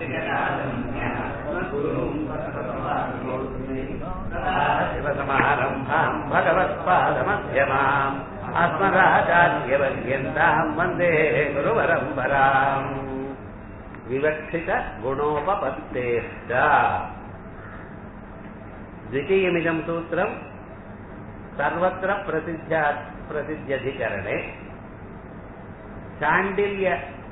शिवसमारम्भाम् भगवत्पादमध्यमाम् अस्मदाचार्यवर्यन्ताम् वन्दे गुरुपरम्पराम् विवक्षितगुणोपपत्तेश्च द्वितीयमिदम् सूत्रम् सर्वत्र प्रसिद्ध्या प्रसिद्ध्यधिकरणे चाण्डिल्य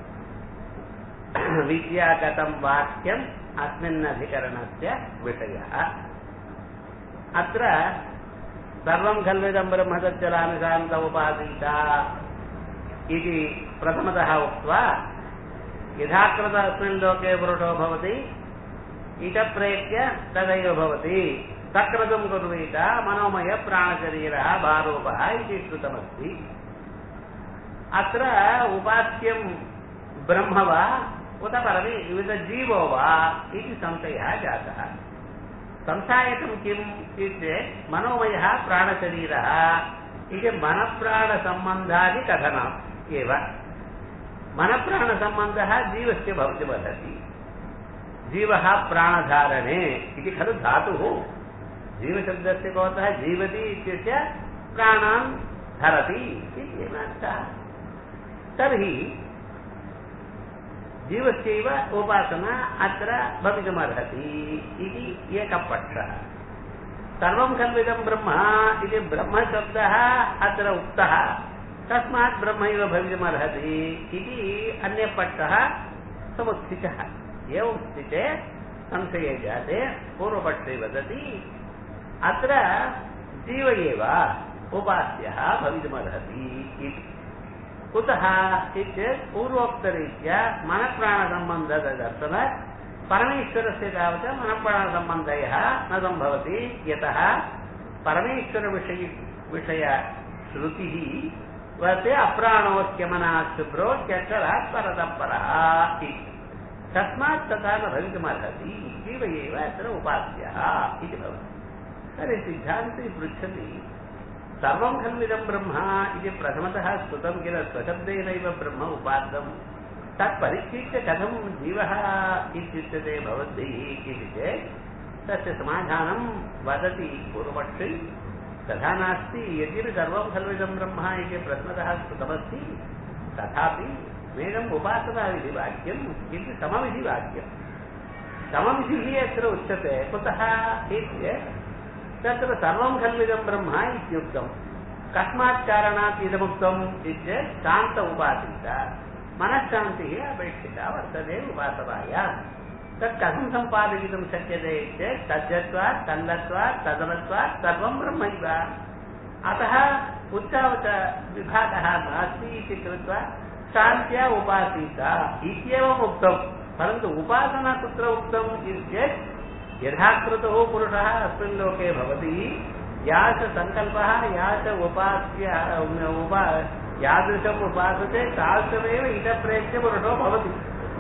विद्यागतं वाक्यम् अस्मिन्नधिकरणस्य विषयः अत्र सर्वं खल्विदं ब्रह्मसच्चरामिशान्त उपासीता इति प्रथमतः उक्त्वा यथाकृत अस्मिन् लोके पुरुषो भवति इतः प्रेत्य तदैव भवति सक्रतुं कुर्वीत मनोमय प्राणशरीरः भारूपः इति श्रुतमस्ति अत्र उपास्यं ब्रह्म वा उत परमे विविधजीवो वा इति संशयः जातः संसायकं किम् इत्युक्ते मनोमयः प्राणशरीरः इति मनप्राणसम्बन्धादिकथनम् एव मनप्राणसम्बन्धः जीवस्य भवितुमर्हति जीवः प्राणधारणे इति खलु धातुः जीवशब्दस्य भवतः जीवति इत्यस्य प्राणान् धरति इत्येव अर्थः तर्हि जीवस्यैव उपासना अत्र भवितुमर्हति इति एकः पक्षः सर्वं खल्विदं ब्रह्म इति ब्रह्मशब्दः अत्र उक्तः तस्मात् ब्रह्मैव भवितुमर्हति इति अन्यपक्षः समुत्थितः एवं स्थिते संशये जाते पूर्वपक्षे वदति अत्र जीव एव उपास्यः भवितुमर्हति इति कुतः इत्येत् पूर्वोक्तरीत्या मनप्राणसम्बन्धदर्शन परमेश्वरस्य तावत् मनप्राणसम्बन्धयः न सम्भवति यतः परमेश्वरविषय विषय श्रुतिः वर्ते अप्राणोऽस्यमनात् शुभ्रो त्यक्षरात् परतः परः इति तस्मात् तथा न भवितुमर्हति जीव एव अत्र उपास्यः इति भवति तर्हि सिद्धान्ते पृच्छति सर्वं खल्विदं ब्रह्म इति प्रथमतः श्रुतं किल स्वशब्देनैव ब्रह्म उपाद्यं तत् परिच्छित्य कथं जीवः इत्युच्यते भवद्भिः इति चेत् तस्य समाधानं वदति पूर्वपक्षे तथा नास्ति यद्यपि सर्वं खल्विदं ब्रह्म इति प्रथमतः श्रुतमस्ति तथापि वेदम् उपासनाविधिवाक्यं किन्तु समविधिवाक्यं समविधिः अत्र उच्यते कुतः इत्येत् तत्र सर्वं खल्विदं ब्रह्म इत्युक्तं कस्मात् कारणात् इदमुक्तम् इत्येत् शान्त उपासीता मनःशान्तिः अपेक्षिता वर्तते उपासनायां तत् कथं सम्पादयितुं शक्यते चेत् तद्यत्वात् तन्नत्वात् तदनत्वात् सर्वं ब्रह्मैव अतः उच्चावच विभागः नास्ति इति कृत्वा शान्त्या उपासीता इत्येवम् उक्तं परन्तु उपासना कुत्र उक्तम् इति चेत् यथा कृतः पुरुषः अस्मिन् लोके भवति या च सङ्कल्पः या च उपास्य उपा यादृशम् उपासते तादृशमेव इतः प्रेत्य पुरुषो भवति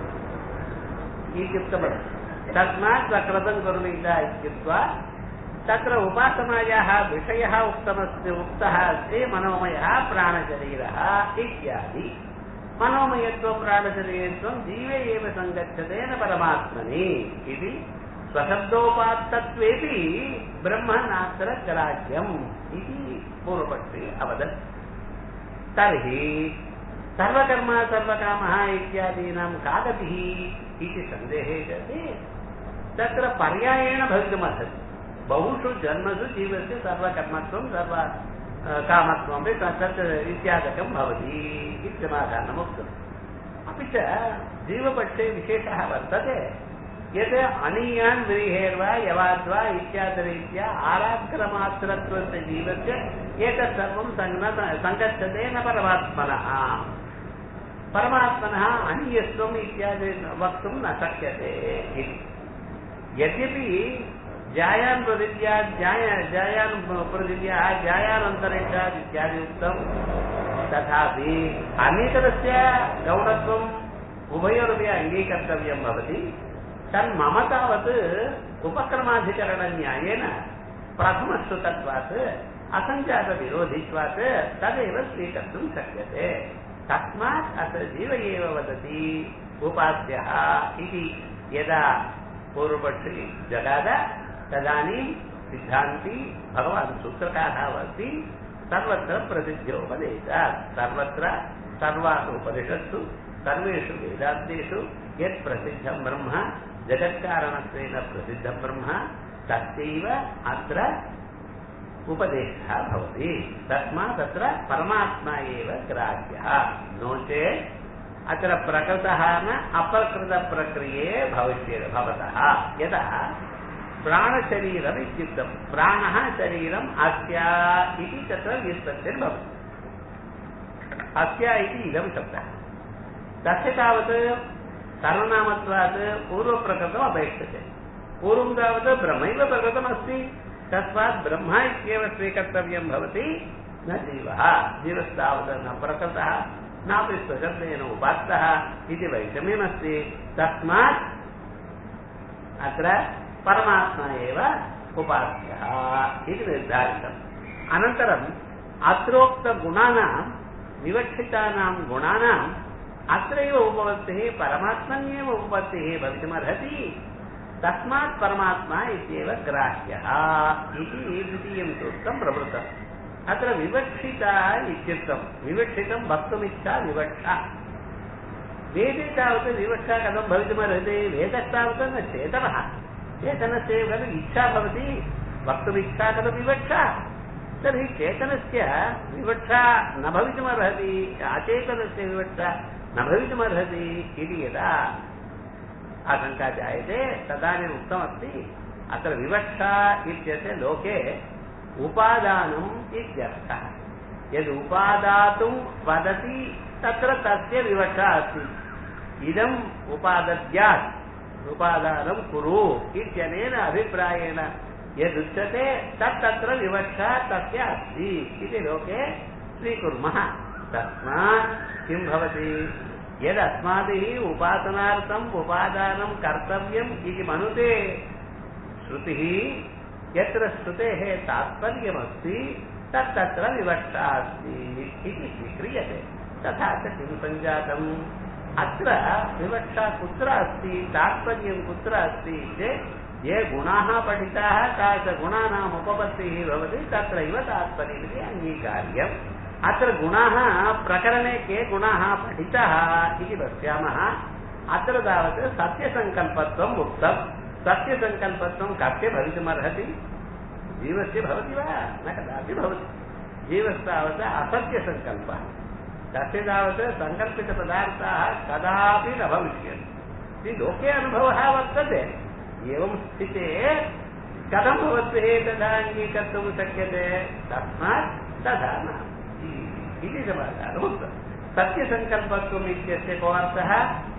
इत्युक्तमस्ति तस्मात् सकृतं कुर्वीत इत्युक्त्वा तत्र उपासनायाः विषयः उक्तमस्ति उक्तः अस्ति मनोमयः प्राणशरीरः इत्यादि मनोमयत्वं प्राणशरीरत्वं जीवे एव सङ्गच्छते न परमात्मनि इति स्वशब्दोपात्तत्वेपि ब्रह्म नात्र ग्राह्यम् इति पूर्वपक्षे अवदत् तर्हि सर्वकर्म सर्वकामः इत्यादीनां का गतिः इति सन्देहे सति तत्र पर्यायेण भवितुमर्हति बहुषु जन्मसु जीवस्य सर्वकर्मत्वं सर्व कामत्वमपि तत् इत्यादकं भवति इति समाधानम् उक्तम् अपि च जीवपक्षे विशेषः वर्तते यत् अनीयान् व्रीहेर्वा यवाद्वा इत्यादिरीत्या आराग्रमात्रत्वस्य जीवस्य एतत् सर्वं सङ्गच्छते न परमात्मनः परमात्मनः अनीयत्वम् इत्यादि वक्तुं न शक्यते इति यद्यपि जायान् प्रदिद्या जाय जायान् प्रदिद्याः जायानन्तरिक्षात् इत्यादि उक्तं तथापि अन्यतरस्य गौणत्वम् उभयोरपि अङ्गीकर्तव्यं भवति तन्मम तावत् उपक्रमाधिकरणन्यायेन प्रथमश्रुतत्वात् असञ्जातविरोधित्वात् तदेव स्वीकर्तुं शक्यते तस्मात् अत्र जीव एव वदति उपास्यः इति यदा पूर्वपक्षी जगाद तदानीं सिद्धान्ती भगवान् सूत्रकारः वदति सर्वत्र प्रसिद्ध्योपदेशात् सर्वत्र सर्वासु उपनिषत्सु सर्वेषु वेदान्तेषु यत् प्रसिद्धं ब्रह्म जगत्कारणत्वेन प्रसिद्धं ब्रह्म तस्यैव अत्र उपदेशः भवति तस्मात् तत्र परमात्मा एव ग्राह्यः नो चेत् अत्र प्रकृतः न अप्रकृतप्रक्रिये भविष्यति भवतः यतः प्राणशरीरम् इत्युक्तं प्राणः शरीरम् अस्य इति तत्र व्युत्पत्तिर्भवति अस्य इति इदं शब्दः तस्य तावत् सर्वनामत्वात् पूर्वप्रकृतम् अपेक्षते पूर्वं तावत् ब्रह्मैव प्रकृतमस्ति तस्मात् ब्रह्म इत्येव स्वीकर्तव्यं भवति न जीवः जीवस्तावत् न प्रकृतः नापि स्वशब्देन उपात्तः इति वैषम्यमस्ति तस्मात् अत्र परमात्मा एव उपास्यः इति निर्धारितम् अनन्तरम् अत्रोक्तगुणानां विवक्षितानां गुणानाम् अत्रैव उपपत्तिः परमात्मन्येव उपपत्तिः भवितुमर्हति तस्मात् परमात्मा इत्येव ग्राह्यः इति द्वितीयं सूत्रं प्रवृत्तम् अत्र विवक्षिता इत्युक्तं विवक्षितं वक्तुमिच्छा विवक्षा वेदे तावत् विवक्षा कथं भवितुमर्हति वेदस्तावत् न चेतनः चेतनस्य खलु इच्छा भवति वक्तुमिच्छा खलु विवक्षा तर्हि चेतनस्य विवक्षा न भवितुमर्हति अचेतनस्य विवक्षा न भवितुमर्हति इति यदा आशङ्का जायते तदानीम् उक्तमस्ति अत्र विवक्षा इत्यस्य लोके उपादानम् इत्यर्थः यद् उपादातुं वदति तत्र तस्य विवक्षा अस्ति इदम् उपादद्यात् उपादानं कुरु इत्यनेन अभिप्रायेण यदुच्यते तत् तत्र विवक्षा तस्य अस्ति इति लोके स्वीकुर्मः तस्मात् किं भवति यदस्माभिः उपासनार्थम् उपादानं कर्तव्यम् इति मनुते श्रुतिः यत्र श्रुतेः तात्पर्यमस्ति तत् तत्र विवक्षा अस्ति इति स्वीक्रियते तथा च किं सञ्जातम् अत्र विवक्षा कुत्र अस्ति तात्पर्यं कुत्र अस्ति चेत् ये गुणाः पठिताः तादृशगुणानाम् उपपत्तिः भवति तत्रैव तात्पर्यमिति अङ्गीकार्यम् अत्र गुणाः प्रकरणे के गुणाः पठिताः इति पश्यामः अत्र तावत् सत्यसङ्कल्पत्वम् उक्तम् सत्यसङ्कल्पत्वं कस्य भवितुमर्हति जीवस्य भवति वा न कदापि भवति जीवस्तावत् असत्यसङ्कल्पः तस्य तावत् सङ्कल्पितपदार्थाः कदापि न भविष्यन्ति इति लोके अनुभवः वर्तते एवं स्थिते कथं भवद्भिः तथा अङ्गीकर्तुं शक्यते तस्मात् तथा न इति समाचारमुक्तम् सत्यसङ्कल्पत्वम् इत्यस्य को अर्थः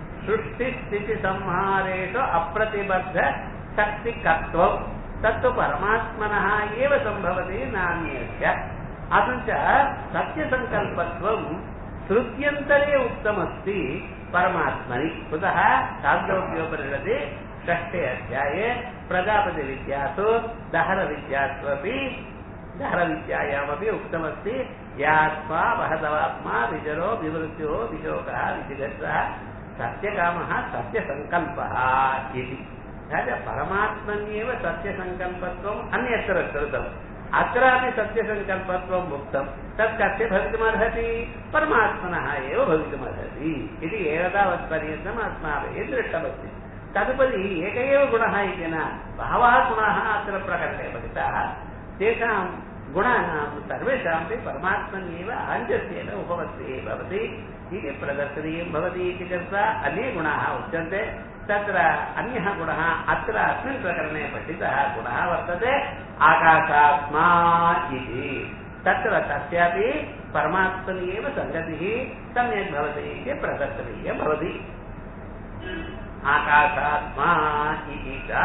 सृष्टिस्थितिसंहारेषु अप्रतिबद्ध शक्तिकत्वम् तत्तु परमात्मनः एव सम्भवति नान्यस्य अपि च सत्यसङ्कल्पत्वम् श्रुत्यन्तरे उक्तमस्ति परमात्मनि कुतः काव्योपयोपनिषदि षष्ठे अध्याये प्रजापतिविद्यासु दहरविद्यासु अपि दहरविद्यायामपि उक्तमस्ति यात्मा वहदवात्मा विजरो विवृत्यो विशोकः विजिगत्सः सत्यकामः सत्यसङ्कल्पः इति परमात्मन्येव सत्यसङ्कल्पत्वम् अन्यत्र कृतम् अत्रापि सत्यसङ्कल्पत्वम् उक्तम् तत् कस्य भवितुमर्हति परमात्मनः एव भवितुमर्हति इति एतावत्पर्यन्तम् अस्माभिः दृष्टमस्ति तदुपरि एक एव गुणः इति न बहवः गुणाः अत्र प्रकटे पठिताः तेषां गुणानां सर्वेषामपि परमात्मन्येव आञ्जस्येन उपपत्तिः भवति इति प्रदर्शनीयं भवति इति कृत्वा अन्ये गुणाः उच्यन्ते तत्र अन्यः गुणः अत्र अस्मिन् प्रकरणे पठितः गुणः वर्तते आकाशात्मा इति तत्र तस्यापि परमात्मनि एव सङ्गतिः सम्यक् भवति इति प्रदर्शनीयं भवति आकाशात्मा इति च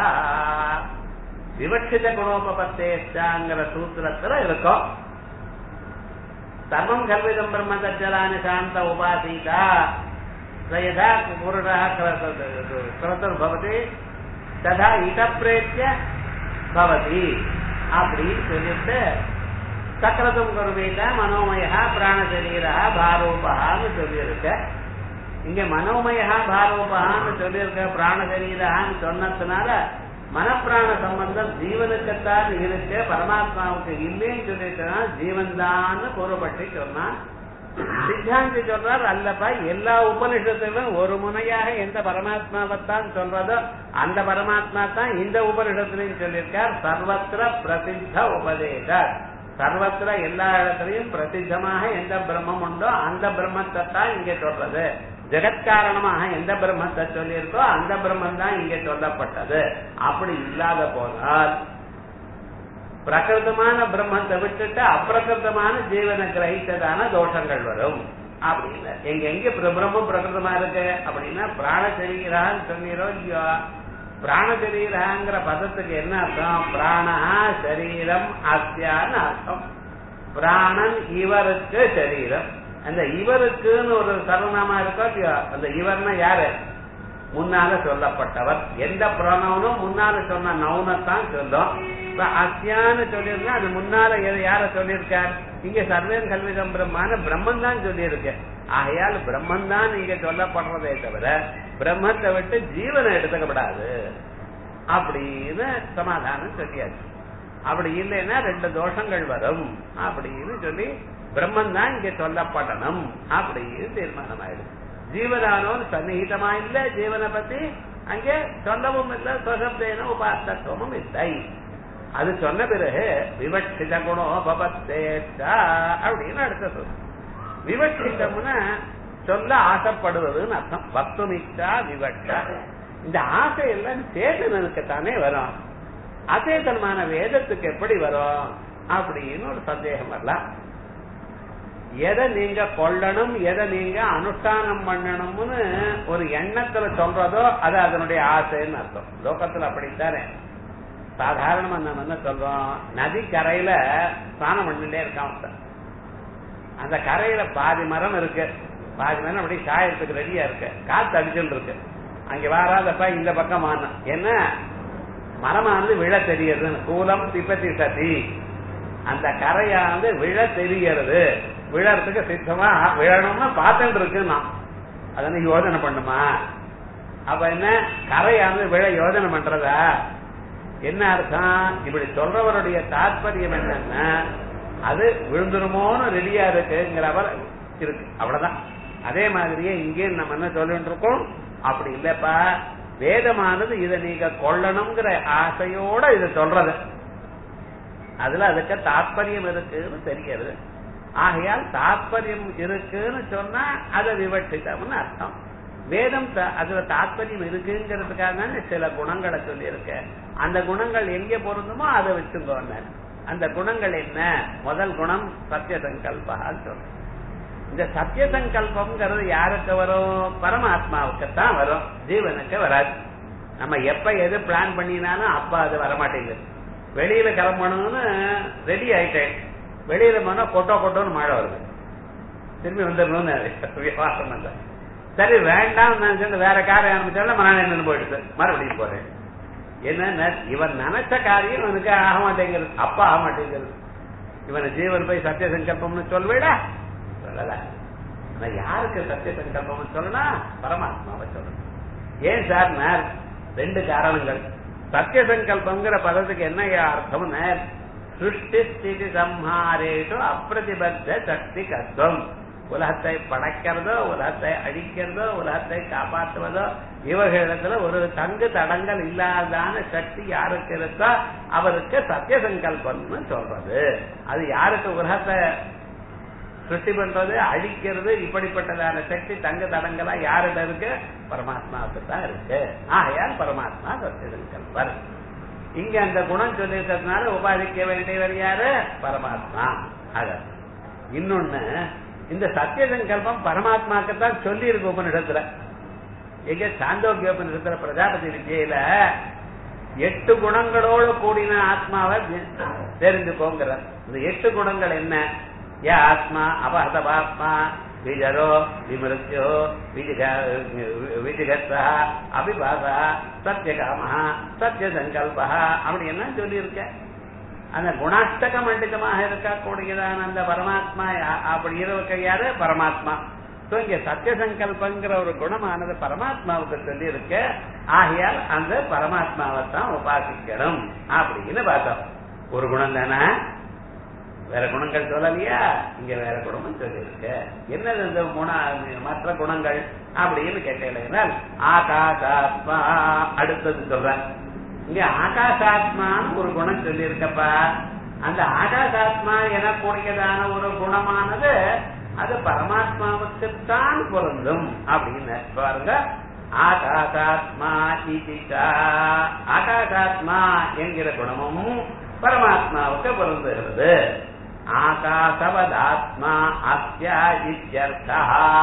விவட்சிதகுணோபத்தேஷ்டாங்கிற இருக்கும் சர்வம் கல்விதம் பிரம்ம தஜலானி சாந்த உபாசீதா यथा पुरुषः क्रतुर्भवति तथा इतप्रेत्य भवति அப்படின்னு சொல்லிட்டு சக்கரத்தும் கருவேத மனோமய பிராணசரீரா பாரூபான்னு சொல்லியிருக்க இங்க மனோமயா பாரோபகான்னு சொல்லியிருக்க பிராண சரீரான்னு சொன்னதுனால மனப்பிராண சம்பந்தம் ஜீவனுக்குத்தான் இருக்கு பரமாத்மாவுக்கு இல்லைன்னு சொல்லிட்டா ஜீவன் தான் கூறப்பட்டு சொன்னான் சித்தாந்தி சொல்றார் அல்லப்பா எல்லா உபனிஷத்திலும் ஒரு முனையாக எந்த பரமாத்மாவைத்தான் சொல்றதோ அந்த பரமாத்மா தான் இந்த உபனிஷத்திலையும் சொல்லியிருக்கார் சர்வத்திர பிரசித்த உபதேசர் சர்வத்திர எல்லா இடத்துலையும் பிரசித்தமாக எந்த பிரம்மம் உண்டோ அந்த பிரம்மத்தை தான் இங்க சொல்றது ஜெகத்காரணமாக எந்த பிரம்மத்தை சொல்லியிருக்கோ அந்த பிரம்மம் தான் இங்க சொல்லப்பட்டது அப்படி இல்லாத போனால் பிரகிருதமான பிரம்மத்தை விட்டுட்டு அப்பிரகிருதமான ஜீவனை கிரகித்ததான தோஷங்கள் வரும் அப்படின்னு எங்க எங்க பிரம்மம் பிரகிருதமா இருக்கு அப்படின்னா பிராண சரீரான்னு சொன்னீரோ இல்லையோ பிராண சரீராங்கிற பதத்துக்கு என்ன அர்த்தம் பிராணா சரீரம் அஸ்யான்னு அர்த்தம் பிராணன் இவருக்கு சரீரம் அந்த இவருக்குன்னு ஒரு சர்வநாமா இருக்கோ இல்லையோ அந்த இவர்னா யாரு முன்னால சொல்லப்பட்டவர் எந்த பிரணவனும் முன்னால சொன்ன நவுனத்தான் சொல்லும் இப்ப அஸ்யான்னு சொல்லியிருந்தா அது முன்னால யார சொல்லியிருக்கார் இங்க சர்வேன் கல்விதம் பிரம்மான பிரம்மன் தான் சொல்லியிருக்கு ஆகையால் பிரம்மன் தான் இங்க சொல்லப்படுறதே தவிர பிரம்மத்தை விட்டு ஜீவனை எடுத்துக்கப்படாது அப்படின்னு சமாதானம் சொல்லியாச்சு அப்படி இல்லைன்னா ரெண்டு தோஷங்கள் வரும் அப்படின்னு சொல்லி பிரம்மன் தான் இங்க சொல்லப்படணும் அப்படின்னு தீர்மானம் ஆயிடுச்சு ஜீவனானோன்னு சன்னிகிதமா இல்ல ஜீவனை பத்தி அங்கே சொல்லவும் இல்லை சொசப்தேன உபாத்தத்துவமும் இல்லை அது சொன்ன பிறகு விவட்சித குணோபத்தேச்சா அப்படின்னு அடுத்த சொல் விவட்சிதம்னா சொல்ல ஆசைப்படுவதுன்னு அர்த்தம் பக்துமிச்சா விவட்சா இந்த ஆசை எல்லாம் சேதனனுக்குத்தானே வரும் அசேதனமான வேதத்துக்கு எப்படி வரும் அப்படின்னு ஒரு சந்தேகம் வரலாம் எதை நீங்க கொள்ளணும் எதை நீங்க அனுஷ்டானம் பண்ணணும்னு ஒரு எண்ணத்துல சொல்றதோ அது அதனுடைய ஆசைன்னு அர்த்தம் லோகத்துல அப்படித்தானே சாதாரணமா நம்ம என்ன சொல்றோம் நதி கரையில ஸ்நானம் பண்ணிட்டே இருக்கான் ஒருத்தன். அந்த கரையில பாதி மரம் இருக்கு பாதி மரம் அப்படி சாயத்துக்கு ரெடியா இருக்கு காத்து அடிச்சுட்டு இருக்கு அங்க வாராதப்ப இந்த பக்கம் வானம் என்ன மரமானது விழ தெரியுதுன்னு கூலம் திப்பத்தி சதி அந்த கரையானது விழ தெரிகிறது விழறதுக்கு சித்தமா விழணும்னு பார்த்துட்டு இருக்கு நான் அதனை யோஜனை பண்ணுமா அப்ப என்ன கரையானது விழ யோஜனை பண்றதா என்ன அர்த்தம் இப்படி சொல்றவருடைய தாற்பயம் என்னன்னா அது விழுந்துருமோன்னு ரெடியா இருக்குங்கிறவர் இருக்கு அவ்வளவுதான் அதே மாதிரியே இங்கே நம்ம என்ன சொல்லிட்டு இருக்கோம் அப்படி இல்லப்பா வேதமானது இதை நீங்க கொள்ளணுங்கிற ஆசையோட இது சொல்றது அதுல அதுக்கு தாற்பயம் இருக்குன்னு தெரிகிறது ஆகையால் தாற்பயம் இருக்குன்னு சொன்னா அதை விவட்சிதம்னு அர்த்தம் வேதம் த- அதுல தாற்பயம் இருக்குங்கிறதுக்காக தானே சில குணங்களை சொல்லியிருக்க அந்த குணங்கள் எங்க பொருந்துமோ அதை வச்சுக்கோங்க அந்த குணங்கள் என்ன முதல் குணம் சத்திய சங்கல்பான்னு சொல்றோம் இந்த சத்திய சங்கல்பம்ங்கிறது யாருக்கு வரும் பரமாத்மாவுக்குத்தான் வரும் ஜீவனுக்கு வராது நம்ம எப்ப எது பிளான் பண்ணினாலும் அப்ப அது வரமாட்டேங்குது வெளியில கிளம்பணும்னு ரெடி ஆயிட்டேன் வெளியில போனா கொட்டோ கொட்டோன்னு மழை வருது திரும்பி வந்துடணும்னு விவாசம் இல்ல சரி வேண்டாம் நான் சொன்ன வேற காரை ஆரம்பிச்சாலும் நான் என்னன்னு போயிடுது மறுபடியும் போறேன் என்ன இவன் நினைச்ச காரியம் இவனுக்கு ஆக மாட்டேங்கிறது அப்பா ஆக மாட்டேங்கிறது இவனை ஜீவன் போய் சத்திய சங்கல்பம்னு சொல்வேடா சொல்லல ஆனா யாருக்கு சத்திய சங்கல்பம்னு சொல்லணும் பரமாத்மாவை சொல்லணும் ஏன் சார் நேர் ரெண்டு காரணங்கள் சத்திய சங்கல்பங்கிற பதத்துக்கு என்ன அர்த்தம் நேர் சிருஷ்டி ஸ்திதி சம்ஹாரேஷு அப்பிரதிபத்த சக்தி கத்துவம் உலகத்தை படைக்கிறதோ உலகத்தை அழிக்கிறதோ உலகத்தை காப்பாற்றுவதோ இவர்களிடத்துல ஒரு தங்கு தடங்கள் இல்லாதான சக்தி யாருக்கு இருக்கோ அவருக்கு சத்திய சங்கல்பம்னு சொல்றது அது யாருக்கு உலகத்தை சிருஷ்டி பண்றது அழிக்கிறது இப்படிப்பட்டதான சக்தி தங்க தடங்களா யாருட இருக்கு பரமாத்மாவுக்கு தான் இருக்கு ஆகையால் பரமாத்மா சத்திய சங்கல்பர் இங்க அந்த குணம் சொல்லியிருக்கிறதுனால உபாதிக்க வேண்டியவர் யாரு பரமாத்மா அத இன்னொன்னு இந்த சத்திய சங்கல்பம் பரமாத்மாக்கு தான் சொல்லி இருக்கு உபனிடத்துல எங்க சாந்தோக்கிய உபனிடத்துல பிரஜாபதி விஜயில எட்டு குணங்களோடு கூடின ஆத்மாவை தெரிஞ்சுக்கோங்கிற இந்த எட்டு குணங்கள் என்ன ய ஆத்மா அபஹதபாத்மா விஜரோ விமிருத்தியோ விஜிகத்தா அபிபாசா சத்தியகாம சத்திய சங்கல்பா அப்படி என்ன சொல்லியிருக்க அந்த குணாஷ்டக மண்டிதமாக இருக்கக்கூடியதான அந்த பரமாத்மா யா- அப்படி இருக்க யாரு பரமாத்மா So, இங்க சத்திய சங்கல்பங்கிற ஒரு குணமானது பரமாத்மாவுக்கு சொல்லி இருக்கு ஆகையால் அந்த பரமாத்மாவை தான் உபாசிக்கணும் அப்படின்னு பார்த்தோம் ஒரு குணம் தானே வேற குணங்கள் சொல்லலையா இங்க வேற குணமும் சொல்லி இருக்கு என்னது இந்த குண மற்ற குணங்கள் அப்படின்னு கேட்டீங்கன்னா ஆகாசாத்மா அடுத்தது சொல்றேன் இங்க ஆகாசாத்மான்னு ஒரு குணம் சொல்லி இருக்கப்பா அந்த ஆகாசாத்மா எனக்கூடியதான ஒரு குணமானது அது பரமாத்மாவுக்குத்தான் பொருந்தும் அப்படின்னு பாருங்க ஆகாசாத்மா இதிகா ஆகாசாத்மா என்கிற குணமும் பரமாத்மாவுக்கு பொருந்துகிறது ஆகாசவதாத்மா அஸ்யா இத்யர்த்தா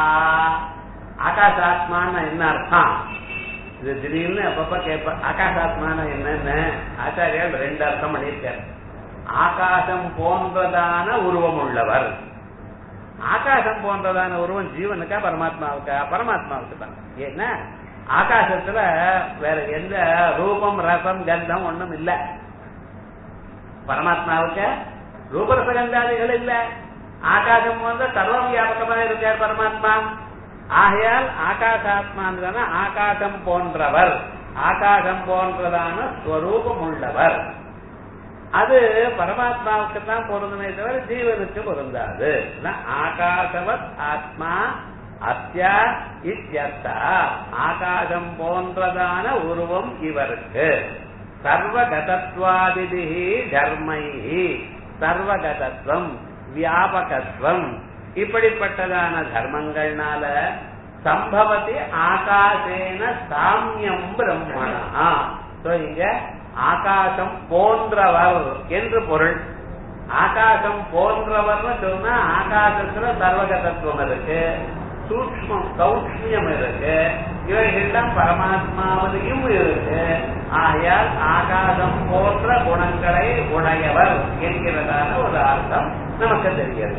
ஆகாசாத்மான்னு என்ன அர்த்தம் இது திடீர்னு அப்பப்ப கேட்ப ஆகாசாத்மான என்னன்னு ஆச்சாரியால் ரெண்டு அர்த்தம் பண்ணியிருக்கார் ஆகாசம் போன்றதான உருவம் உள்ளவர் ஆகாசம் போன்றதான உருவம் ஜீவனுக்கா பரமாத்மாவுக்கா பரமாத்மாவுக்கு தான் ஏன்னா ஆகாசத்துல வேற எந்த ரூபம் ரசம் கந்தம் ஒண்ணும் இல்ல பரமாத்மாவுக்கு ரூபரச கந்தாதிகள் இல்ல ஆகாசம் போன்ற சர்வ வியாபகமா இருக்கார் பரமாத்மா ஆகையால் ஆகாசாத்மான் ஆகாசம் போன்றவர் ஆகாசம் போன்றதான ஸ்வரூபம் உள்ளவர் அது பரமாத்மாவுக்கு தான் பொருந்துமே தவிர ஜீவனுக்கு பொருந்தாது ஆகாசவத் ஆத்மா அத்தியா இத்தியர்த்தா ஆகாசம் போன்றதான உருவம் இவருக்கு சர்வகதத்வாதிதி தர்மை சர்வகதத்துவம் வியாபகத்துவம் இப்படிப்பட்டதான தர்மங்கள்னால சம்பவத்தி ஆகாசேன சாமியம் பிரம்மணா இங்க ஆகாசம் போன்றவர் என்று பொருள் ஆகாசம் போன்றவர்னு சொன்னா ஆகாசத்துல சர்வகதத்துவம் இருக்கு சூக்மம் சௌக்மியம் இருக்கு இவைகள்லாம் பரமாத்மாவிலையும் இருக்கு ஆகையால் ஆகாசம் போன்ற குணங்களை உடையவர் என்கிறதான ஒரு அர்த்தம் நமக்கு தெரிகிறது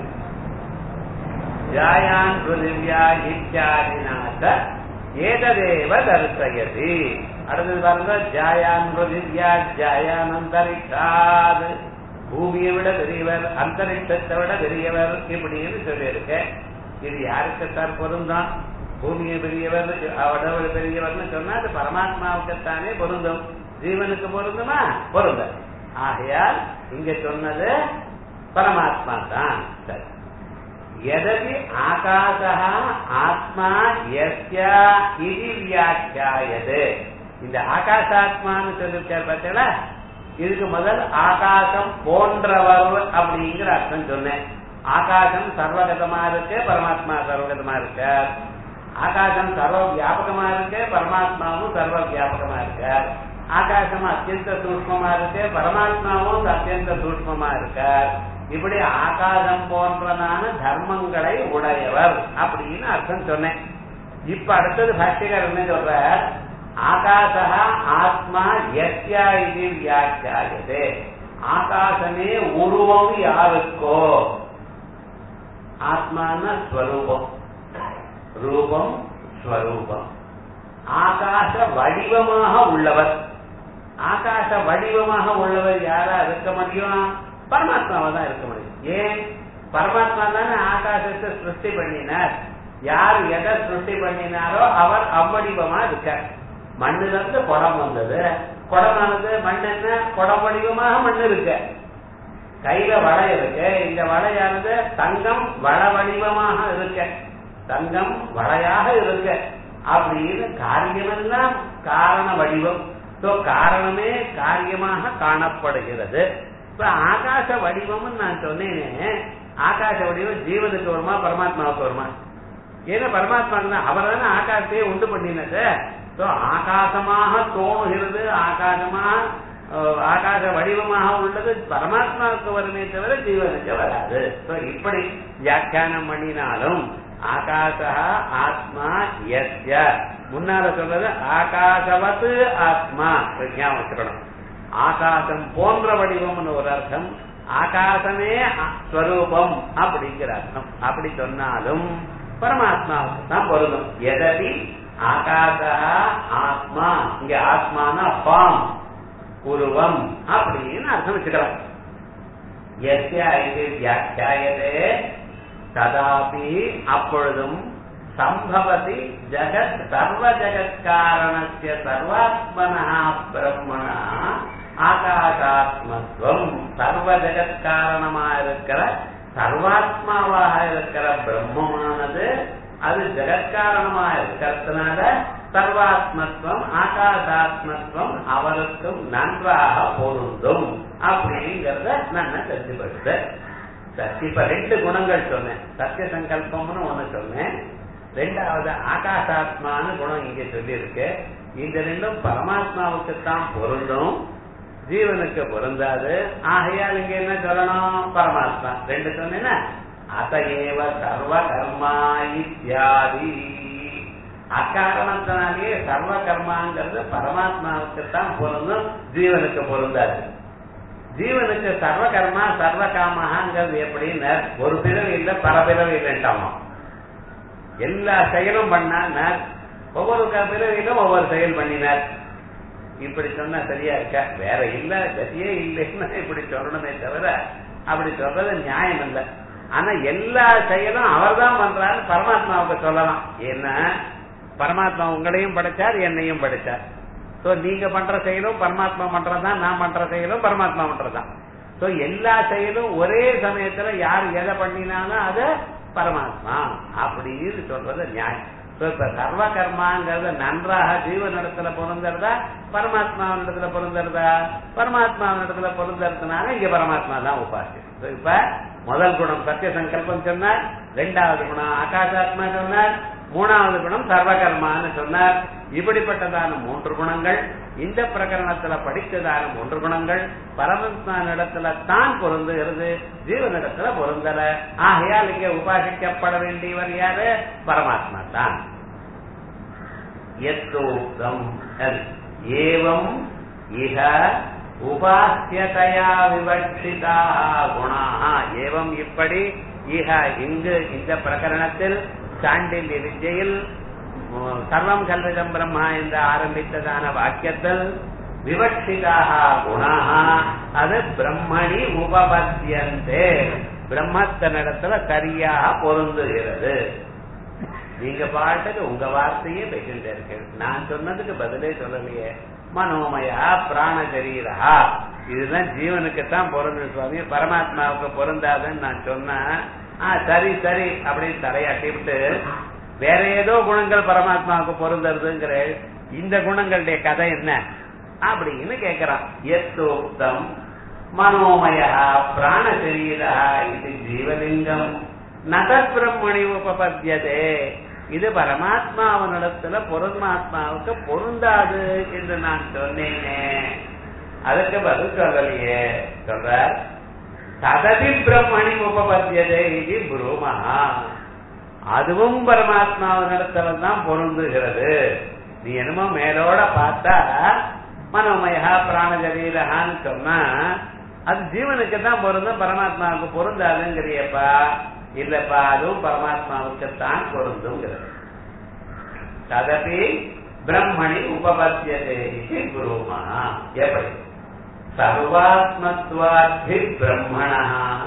ஜாயான் பிருதிவ்யா இத்தியாதினாச்ச ஏததேவ தரிசயதி அடுத்தது பாருங்க ஜாயான் பிருதிவ்யா ஜாயானந்தரிஷாது பூமியை விட பெரியவர் அந்தரிஷத்தை விட பெரியவர் இப்படின்னு சொல்லியிருக்கேன் இது யாருக்கு சார் பொருந்தும் பூமியை பெரியவர் அவடவர் பெரியவர்னு சொன்னா அது பரமாத்மாவுக்குத்தானே பொருந்தும் ஜீவனுக்கு பொருந்துமா பொருந்த ஆகையால் இங்க சொன்னது பரமாத்மா தான் சரி எதவி ஆகாசா ஆத்மா எஸ்யா இது வியாக்கியாயது இந்த ஆகாசாத்மான்னு சொல்லிருக்கார் பார்த்தீங்களா இதுக்கு முதல் ஆகாசம் போன்றவர் அப்படிங்கிற அர்த்தம் சொன்னேன் ஆகாசம் சர்வகதமா இருக்கு பரமாத்மா சர்வகதமா இருக்கார் ஆகாசம் சர்வ வியாபகமா இருக்கு பரமாத்மாவும் சர்வ வியாபகமா இருக்கார் ஆகாசம் அத்தியந்த சூக்மமா இருக்கு பரமாத்மாவும் அத்தியந்த சூக்மமா இருக்கார் இப்படி ஆகாசம் போன்றதான தர்மங்களை உடையவர் அப்படின்னு அர்த்தம் சொன்னேன் இப்ப அடுத்தது பாஷ்யகர் என்ன சொல்ற ஆகாசா ஆத்மா எஸ்யா இது வியாக்கியாயது ஆகாசமே உருவம் யாருக்கோ ஆத்மான ஸ்வரூபம் ரூபம் ஸ்வரூபம் ஆகாச வடிவமாக உள்ளவர் ஆகாச வடிவமாக உள்ளவர் யாரா இருக்க முடியும் பரமாத்மாவா தான் இருக்க முடியும் ஏன் பரமாத்மா தானே ஆகாசத்தை சிருஷ்டி பண்ணினார் யார் எதை சிருஷ்டி பண்ணினாரோ அவர் அவ்வடிவமா இருக்கார் மண்ணுல இருந்து குடம் வந்தது குடமானது மண் என்ன குடம் வடிவமாக மண் இருக்கு கையில வளை இருக்கு இந்த வளையானது தங்கம் வள வடிவமாக இருக்கு தங்கம் வளையாக இருக்கு அப்படின்னு காரியமெல்லாம் காரண வடிவம் காரணமே காரியமாக காணப்படுகிறது இப்ப ஆகாச வடிவம்னு நான் சொன்னேனே ஆகாச வடிவம் ஜீவனுக்கு வருமா பரமாத்மாவுக்கு வருமா ஏன்னா பரமாத்மா அவர் தானே ஆகாசத்தையே உண்டு பண்ணினது ஆகாசமாக தோணுகிறது ஆகாசமாக ஆகாச வடிவமாக உள்ளது பரமாத்மாவுக்கு வருமே தவிர ஜீவனுக்கு வராது இப்படி வியாக்கியானம் பண்ணினாலும் ஆகாசா ஆத்மா எஸ்ய முன்னால சொல்றது ஆகாசவத்து ஆத்மா ஞாபகம் வச்சுக்கணும் ஆகாசம் போன்ற வடிவம்னு ஒரு அர்த்தம் ஆகாசமே ஸ்வரூபம் அப்படிங்கிற அர்த்தம் அப்படி சொன்னாலும் பரமாத்மாவுக்கு தான் பொருந்தும் எதவி ஆகாசா ஆத்மா இங்க ஆத்மானா ஃபார்ம் உருவம் அப்படின்னு அர்த்தம் வச்சுக்கலாம் எஸ்யா இது வியாக்கியாயதே ததாபி அப்பொழுதும் சம்பவதி ஜகத் சர்வ ஜகத்காரணஸ்ய சர்வாத்மனா பிரம்மணா ஆகாசாத்மத்துவம் சர்வ ஜகத்காரணமா இருக்கிற சர்வாத்மாவாக இருக்கிற பிரம்மமானது அது ஜெகத்காரணமா இருக்கிறதுனால சர்வாத்மத்துவம் ஆகாசாத்மத்துவம் அவருக்கும் நன்றாக பொருந்தும் அப்படிங்கறத நான் தெரிஞ்சுப்படுத்த சரி இப்ப ரெண்டு குணங்கள் சொன்னேன் சத்திய சங்கல்பம்னு ஒண்ணு சொன்னேன் ரெண்டாவது ஆகாசாத்மான்னு குணம் இங்க சொல்லியிருக்கு இந்த ரெண்டும் பரமாத்மாவுக்கு தான் பொருந்தும் ஜீவனுக்கு பொருந்தாது ஆகையால் இங்க என்ன சொல்லணும் பரமாத்மா ரெண்டு சொன்னேன்னா அதையேவ சர்வ கர்மா இத்தியாதி அக்காரணத்தினாலேயே சர்வ கர்மாங்கிறது பரமாத்மாவுக்கு தான் பொருந்தும் ஜீவனுக்கு பொருந்தாது ஜீவனுக்கு சர்வ கர்மா சர்வ காமகாங்கிறது எப்படின்னு ஒரு பிறவி இல்லை பல பிறவி இல்லைன்ட்டாமா எல்லா செயலும் பண்ணார் ஒவ்வொரு பிறவியிலும் ஒவ்வொரு செயல் பண்ணினார் இப்படி சொன்னா சரியா இருக்க வேற இல்ல கதியே இல்லைன்னு இப்படி சொல்லணுமே தவிர அப்படி சொல்றது நியாயம் இல்லை ஆனா எல்லா செயலும் அவர் தான் பண்றாரு பரமாத்மாவுக்கு சொல்லலாம் ஏன்னா பரமாத்மா உங்களையும் படைச்சார் என்னையும் படைச்சார் சோ நீங்க பண்ற செயலும் பரமாத்மா பண்றதுதான் நான் பண்ற செயலும் பரமாத்மா பண்றதுதான் சோ எல்லா செயலும் ஒரே சமயத்துல யார் எதை பண்ணினாலும் அது பரமாத்மா அப்படின்னு சொல்றது நியாயம் இப்ப சர்வ கர்மாங்கிறது நன்றாக ஜீவனிடத்துல பொருந்துறதா பரமாத்மாவினிடத்துல பொருந்துறதா பரமாத்மாவினிடத்துல பொருந்துறதுனால இங்க பரமாத்மா தான் உபாசி இப்ப முதல் குணம் சத்திய சங்கல்பம் சொன்னார் ரெண்டாவது குணம் ஆகாசாத்மா சொன்னார் மூணாவது குணம் சர்வகர்மான்னு சொன்னார் இப்படிப்பட்டதான மூன்று குணங்கள் இந்த பிரகரணத்துல படித்ததான மூன்று குணங்கள் பரமத்மானிடத்துல தான் பொருந்துகிறது ஜீவனிடத்துல பொருந்தல ஆகையால் இங்கே உபாசிக்கப்பட வேண்டியவர் யாரு பரமாத்மா தான் எத்தோக்தம் ஏவம் இக உபாசியதையா விவட்சிதா குணா ஏவம் இப்படி இக இங்கு இந்த பிரகரணத்தில் சாண்டில்ய வித்யில் சர்வம் கல்விதம் பிரம்மா என்று ஆரம்பித்ததான வாக்கியத்தில் விவட்சிதாக குணாக அது பிரம்மணி உபபத்தியந்தே பிரம்மத்தனிடத்துல சரியாக பொருந்துகிறது நீங்க பாட்டுக்கு உங்க வார்த்தையே பேசிட்டு இருக்கு நான் சொன்னதுக்கு பதிலே சொல்லலையே மனோமயா பிராண சரீரா இதுதான் ஜீவனுக்கு தான் பொருந்து சுவாமி பரமாத்மாவுக்கு பொருந்தாதுன்னு நான் சொன்னேன் ஆ சரி சரி அப்படின்னு தலையாட்டி விட்டு வேற ஏதோ குணங்கள் பரமாத்மாவுக்கு பொருந்துறதுங்கிற இந்த குணங்களுடைய கதை என்ன அப்படின்னு கேக்குறான் எத்தோக்தம் மனோமய பிராண சரீரா இது ஜீவலிங்கம் நதத் பிரம்மணி உபபத்தியதே இது பரமாத்மாவனிடத்துல பரமாத்மாவுக்கு பொருந்தாது என்று நான் சொன்னேனே அதுக்கு பதில் சொல்லலையே சொல்ற சததி பிரம்மணி உபபத்தியதே இது புரூமஹா அதுவும் பரமாத்மாவினிடத்துல தான் பொருந்துகிறது நீ என்னமோ மேலோட பார்த்தா மனோமயா பிராணஜரீரகான்னு சொன்னா அது ஜீவனுக்கு தான் பொருந்தும் பரமாத்மாவுக்கு பொருந்தாதுங்கிறியப்பா இல்லப்பா அதுவும் பரமாத்மாவுக்கு தான் பொருந்துங்கிறது ததபி பிரம்மணி உபபத்தியதே குருமா எப்படி சர்வாத்மத்வாதி பிரம்மணா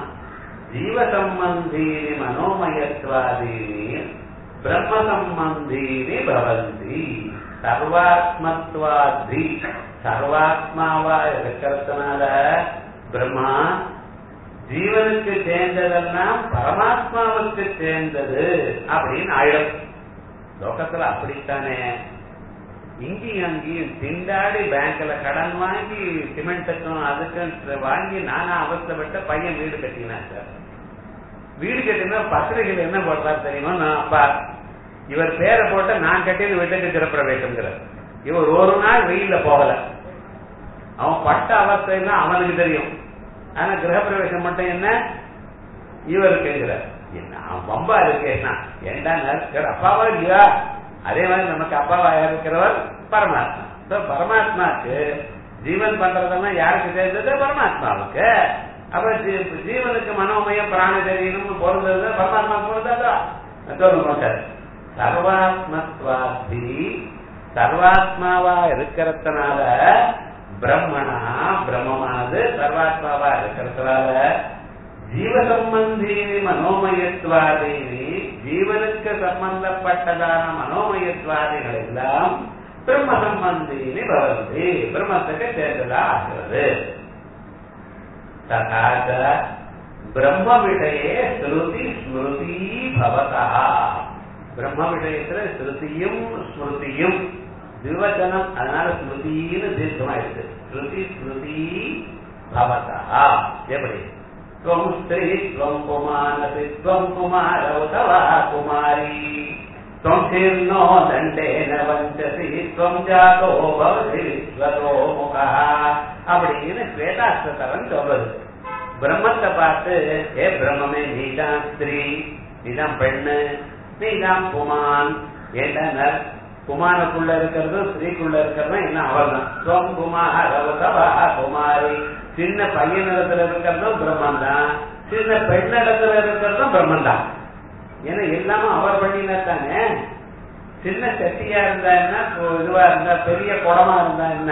ஜீவசம்பந்தீனி மனோமயத்வாதீனி பிரம்ம சம்பந்தீனி பவந்தி சர்வாத்மத்வாதி சர்வாத்மாவா இருக்கிறதுனால பிரம்மா ஜீவனுக்கு சேர்ந்ததெல்லாம் பரமாத்மாவுக்கு சேர்ந்தது அப்படின்னு ஆயிடும் லோகத்துல அப்படித்தானே இங்கேயும் அங்கேயும் திண்டாடி பேங்க்ல கடன் வாங்கி சிமெண்ட்டுக்கும் அதுக்கும் வாங்கி நானா அவஸ்தப்பட்ட பையன் வீடு கட்டினான் சார் வீடு கட்டினா பத்திரிகையில் என்ன போடுறாரு தெரியுமா நான் அப்பா இவர் பேரை போட்ட நான் கட்டின வீட்டுக்கு கிரப்பிரவேசம்ங்கிறார் இவர் ஒரு நாள் வெயில்ல போகல அவன் பட்ட அவஸ்தைன்னா அவனுக்கு தெரியும் ஆனா கிரகப்பிரவேசம் மட்டும் என்ன இவருக்குங்கிறார் என்ன பம்பா இருக்கேன்னா ஏண்டா அப்பாவா இல்லையா அதே மாதிரி நமக்கு அப்பாவா இருக்கிறவர் பரமாத்மா பரமாத்மாக்கு ஜீவன் பண்றதெல்லாம் யாருக்கு சேர்ந்தது பரமாத்மாவுக்கு அப்ப ஜீவனுக்கு மனோமயம் பிராணசரீரம் பொருந்தது பரமாத்மா பொருந்தாதா சொல்லுங்க சர்வாத்மத்வாதி சர்வாத்மாவா இருக்கிறதுனால பிரம்மனா பிரம்மமானது சர்வாத்மாவா இருக்கிறதுனால ஜீவசம்பந்தி மனோமயத்வாதீனி ஜீவனுக்கு சம்பந்தப்பட்டதான மனோமயத்வாதிகள் எல்லாம் பிரம்ம சம்பந்தினி பவந்தி பிரம்மத்துக்கு சேர்ந்ததா ஆகிறது ததாச்ச பிரம்ம விஷயே ஸ்ருதி ஸ்மிருதி பவதா பிரம்ம விஷயத்துல ஸ்ருதியும் ஸ்மிருதியும் திவச்சனம் அதனால ஸ்மிருதின்னு தீர்க்கமாயிருக்கு ஸ்ருதி ஸ்மிருதி பவதா எப்படி त्वं स्त्री त्वं पुमानसि त्वं कुमारौ तवा कुमारी त्वं शीर्णो दण्डेन वञ्चसि त्वं जातो भवति विश्वतो मुखः அப்படின்னு ஸ்வேதாஸ்திரம் சொல்றது பிரம்மத்தை பார்த்து ஏ பிரம்மமே நீதான் ஸ்திரீ நீதான் பெண்ணு நீதான் புமான் ஏண்டா குமாரக்குள்ள இருக்கிறது ஸ்திரீக்குள்ள இருக்கிறது என்ன அவள் தான் துவம் குமாரவதவா குமாரி சின்ன பையனிடத்துல இருக்கிறதும் பிரம்மன் தான் சின்ன பெண்ணிடத்துல இருக்கிறதும் பிரம்மன் தான் ஏன்னா எல்லாமே அவர் பண்ணினா தானே சின்ன சட்டியா இருந்தா என்ன இதுவா இருந்தா பெரிய குடமா இருந்தா என்ன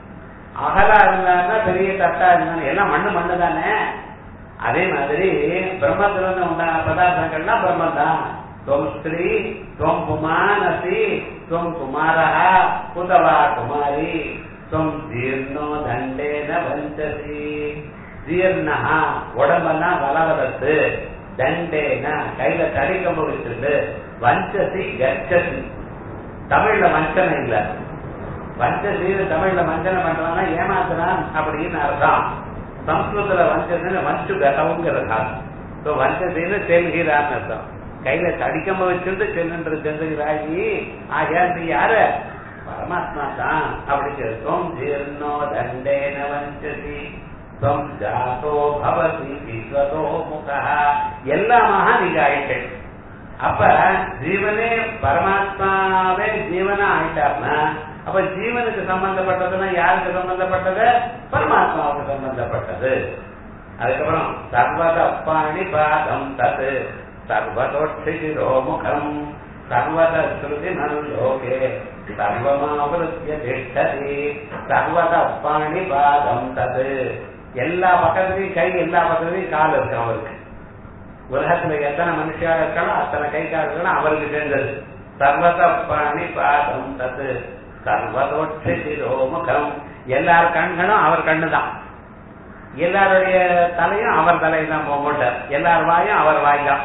அகலா இருந்தா பெரிய தட்டா இருந்தா எல்லாம் மண்ணு மண்ணு தானே அதே மாதிரி பிரம்மத்திலிருந்து உண்டான பதார்த்தங்கள்லாம் பிரம்மன் தான் त्वं स्त्री त्वं पुमान् असि त्वं कुमारः कुतवा कुमारी त्वं जीर्णो दण्डेन वञ्चसि ஜீர்ணா உடம்பெல்லாம் வளவதத்து தண்டேன கையில தடிக்கம்பு வச்சிருந்து வஞ்சசி கச்சசி தமிழ்ல வஞ்சனை இல்ல வஞ்சசின்னு தமிழ்ல வஞ்சனை பண்றான்னா ஏமாத்துறான் அப்படின்னு அர்த்தம் சம்ஸ்கிருதத்துல வஞ்சசின்னு வஞ்சு கதவுங்கிறதா வஞ்சசின்னு செல்கிறான்னு அர்த்தம் கையில தடிக்கம்ப வச்சிருந்து செல்லுன்ற செல்லுகிறாயி ஆகியா நீ யாரு பரமாத்மா தான் அப்படி சொல்லும் ஜீர்ணோ தண்டேன வஞ்சசி துவம் ஜாதோ பவதி விஸ்வதோ முகா எல்லாமாக நீங்க ஆயிட்டேன் அப்ப ஜீவனே பரமாத்மாவே ஜீவனா ஆயிட்டார்னா அப்ப ஜீவனுக்கு சம்பந்தப்பட்டதுன்னா யாருக்கு சம்பந்தப்பட்டது பரமாத்மாவுக்கு சம்பந்தப்பட்டது அதுக்கப்புறம் சர்வத பாணி பாதம் தத்து சர்வதோட்சிரோ முகம் சர்வத ஸ்ருதி நல்லோகே சர்வமாவருத்திய திஷ்டதி சர்வத பாணி பாதம் தது எல்லா பக்கத்துலயும் கை எல்லா பக்கத்துலயும் கால் இருக்கு அவருக்கு உலகத்துல எத்தனை மனுஷியா இருக்காலும் அத்தனை கை கால்களும் அவருக்கு சேர்ந்தது சர்வத பாணி பாதம் தது சர்வதோட்சிரோ முகம் எல்லார் கண்களும் அவர் கண்ணுதான் எல்லாருடைய தலையும் அவர் தலையெல்லாம் போக மாட்டார் எல்லார் வாயும் அவர் வாய் தான்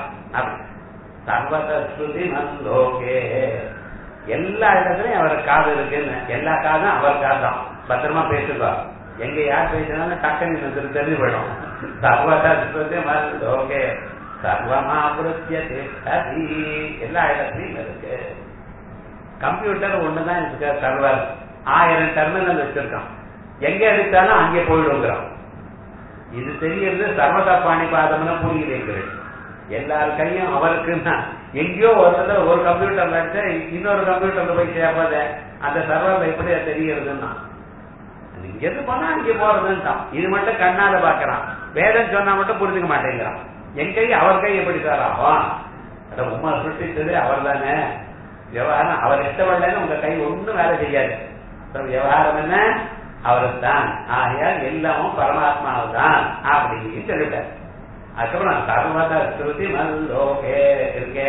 சர்வத ஸ்ருதி நல்லோகே எல்லா இடத்துலயும் அவர் காது இருக்குன்னு எல்லா காதும் அவர் காது தான் பத்திரமா பேசுவா எங்க யார் பேசினாலும் டக்குன்னு எனக்கு தெரிஞ்சு போயிடும் சர்வத ஸ்ருதி நல்லோகே சர்வமாபுரத்திய திஷ்டதி எல்லா இடத்துலயும் இருக்கு கம்ப்யூட்டர் ஒண்ணுதான் இருக்கு சர்வர் ஆயிரம் டெர்மினல் வச்சிருக்கான் எங்க எடுத்தாலும் அங்கே போயிடுங்கிறான் இது தெரியறது சர்வத பாணிபாதம்னு புரியுதுங்கிறது எல்லார் கையும் அவருக்குன்னா எங்கேயோ ஒரு ஒரு கம்ப்யூட்டர்ல எடுத்து இன்னொரு கம்ப்யூட்டர்ல போய் சேர்ப்பத அந்த சர்வர்ல எப்படி தெரியறதுன்னா இங்க எது பண்ணா அங்கே போறதுன்ட்டான் இது மட்டும் கண்ணால பாக்குறான் வேதம் சொன்னா மட்டும் புரிஞ்சுக்க மாட்டேங்கிறான் என் கை அவர் கை எப்படி சார் ஆகும் அட உமா சுட்டிச்சது அவர் தானே விவகாரம் அவர் இஷ்டப்படலன்னு உங்க கை ஒண்ணும் வேலை செய்யாது விவகாரம் என்ன அவருக்கு தான் ஆகையால் எல்லாமும் பரமாத்மாவு தான் அப்படின்னு சொல்லிட்டார் அதுக்கப்புறம் சர்வத ஸ்ருதி மல்லோகே இருக்கே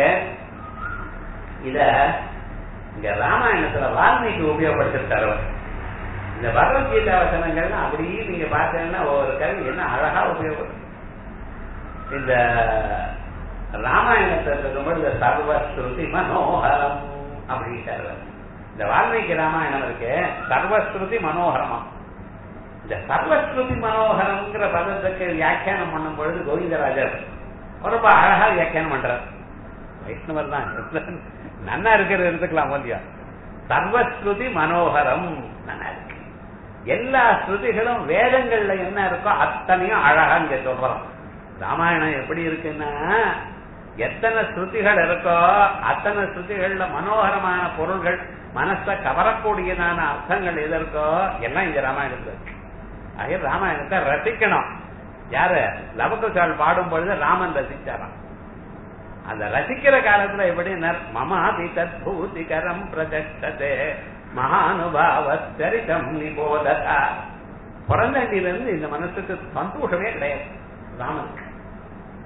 இத இங்க ராமாயணத்துல வால்மீகி உபயோகப்படுத்திருக்காரு அவர் இந்த பகவத்கீதா வசனங்கள்னா அப்படியே நீங்க பார்த்தீங்கன்னா ஒவ்வொரு கருவி என்ன அழகா உபயோகம் இந்த ராமாயணத்தை சொல்லும்போது இந்த சர்வஸ்ருதி மனோகரம் அப்படின்ட்டாரு இந்த வால்மீகி ராமாயணம் இருக்கு சர்வஸ்ருதி மனோகரமா இந்த சர்வஸ்ருதி மனோகரம்ங்கிற பதத்துக்கு வியாக்கியானம் பண்ணும் பொழுது கோவிந்தராஜர் ரொம்ப அழகா வியாக்கியானம் பண்றார் வைஷ்ணவர் தான் நன்னா இருக்கிறது எடுத்துக்கலாம் இல்லையா சர்வஸ்ருதி மனோகரம் நல்லா இருக்கு எல்லா ஸ்ருதிகளும் வேதங்கள்ல என்ன இருக்கோ அத்தனையும் அழகா இங்க சொல்றோம் ராமாயணம் எப்படி இருக்குன்னா எத்தனை ஸ்ருதிகள் இருக்கோ அத்தனை ஸ்ருதிகள்ல மனோகரமான பொருள்கள் மனச கவரக்கூடியதான அர்த்தங்கள் எது இருக்கோ எல்லாம் இங்க ராமாயணத்துல இருக்கு ஆகிய ராமாயணத்தை ரசிக்கணும் யாரு லவகுசால் பாடும் பொழுது ராமன் ரசிச்சாராம் அந்த ரசிக்கிற காலத்துல எப்படி மமாபி தத்பூதிகரம் பிரதே மகானுபாவ சரிதம் நிபோததா பிறந்தண்டியில இருந்து இந்த மனசுக்கு சந்தோஷமே கிடையாது ராமனுக்கு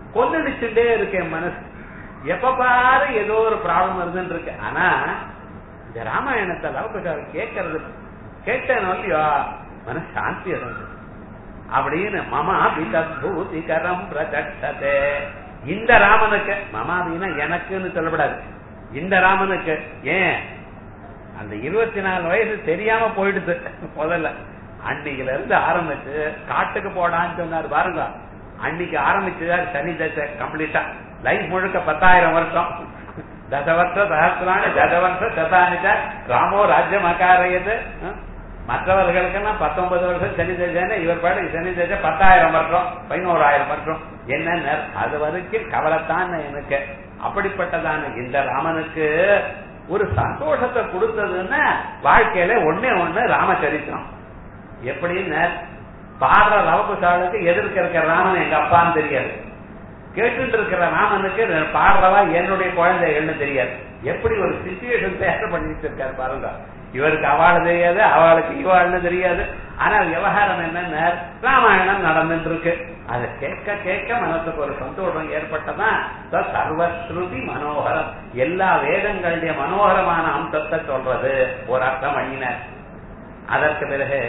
கொந்தளிச்சுட்டே இருக்கேன் மனசு எப்ப பாரு ஏதோ ஒரு ப்ராப்ளம் வருதுன்னு இருக்கு ஆனா இந்த ராமாயணத்தை லவகுஷாவை கேட்கறது கேட்டேன் இல்லையோ மனசு சாந்தி அடைஞ்சது அப்படின்னு மமாபி தத்பூதிகரம் பிரதட்சதே இந்த ராமனுக்கு மமாபின்னா எனக்குன்னு சொல்லப்படாது இந்த ராமனுக்கு ஏன் அந்த இருபத்தி நாலு வயசு தெரியாம போயிடுது முதல்ல அன்னைக்குல இருந்து ஆரம்பிச்சு காட்டுக்கு போடான்னு சொன்னாரு பாருங்க அன்னைக்கு ஆரம்பிச்சுதான் சனி தசை கம்ப்ளீட்டா லைஃப் முழுக்க பத்தாயிரம் வருஷம் தசவர்ஷ சகசிராணி தசவர்ஷ சதானிச்ச ராமோ ராஜ்யம் அகாரையது மற்றவர்களுக்கெல்லாம் பத்தொன்பது வருஷம் சனி தசைன்னு இவர் பாடு சனி தசை பத்தாயிரம் வருஷம் பதினோராயிரம் வருஷம் என்ன அது வரைக்கும் கவலைத்தான் எனக்கு அப்படிப்பட்டதான இந்த ராமனுக்கு ஒரு சந்தோஷத்தை கொடுத்ததுன்னா வாழ்க்கையில ஒன்னே ஒண்ணு ராமச்சரித்திரம் எப்படின்னு பாடுற லவகுசாலுக்கு எதிர்க்க இருக்கிற ராமன் எங்க அப்பான்னு தெரியாது கேட்டுட்டு இருக்கிற ராமனுக்கு பாடுறவா என்னுடைய குழந்தைகள்னு தெரியாது எப்படி ஒரு சிச்சுவேஷன் தயார் பண்ணிட்டு இருக்காரு பாருங்க இவருக்கு அவளை தெரியாது அவளுக்கு இவாள்னு தெரியாது ஆனா விவகாரம் என்னன்னு ராமாயணம் நடந்துட்டு இருக்கு அதை கேட்க கேட்க மனசுக்கு ஒரு சந்தோஷம் ஏற்பட்டதான் சர்வஸ்ருதி மனோகரம் எல்லா வேதங்களுடைய மனோகரமான அம்சத்தை சொல்றது ஒரு அர்த்தம் அணியினர் அதற்கு பிறகு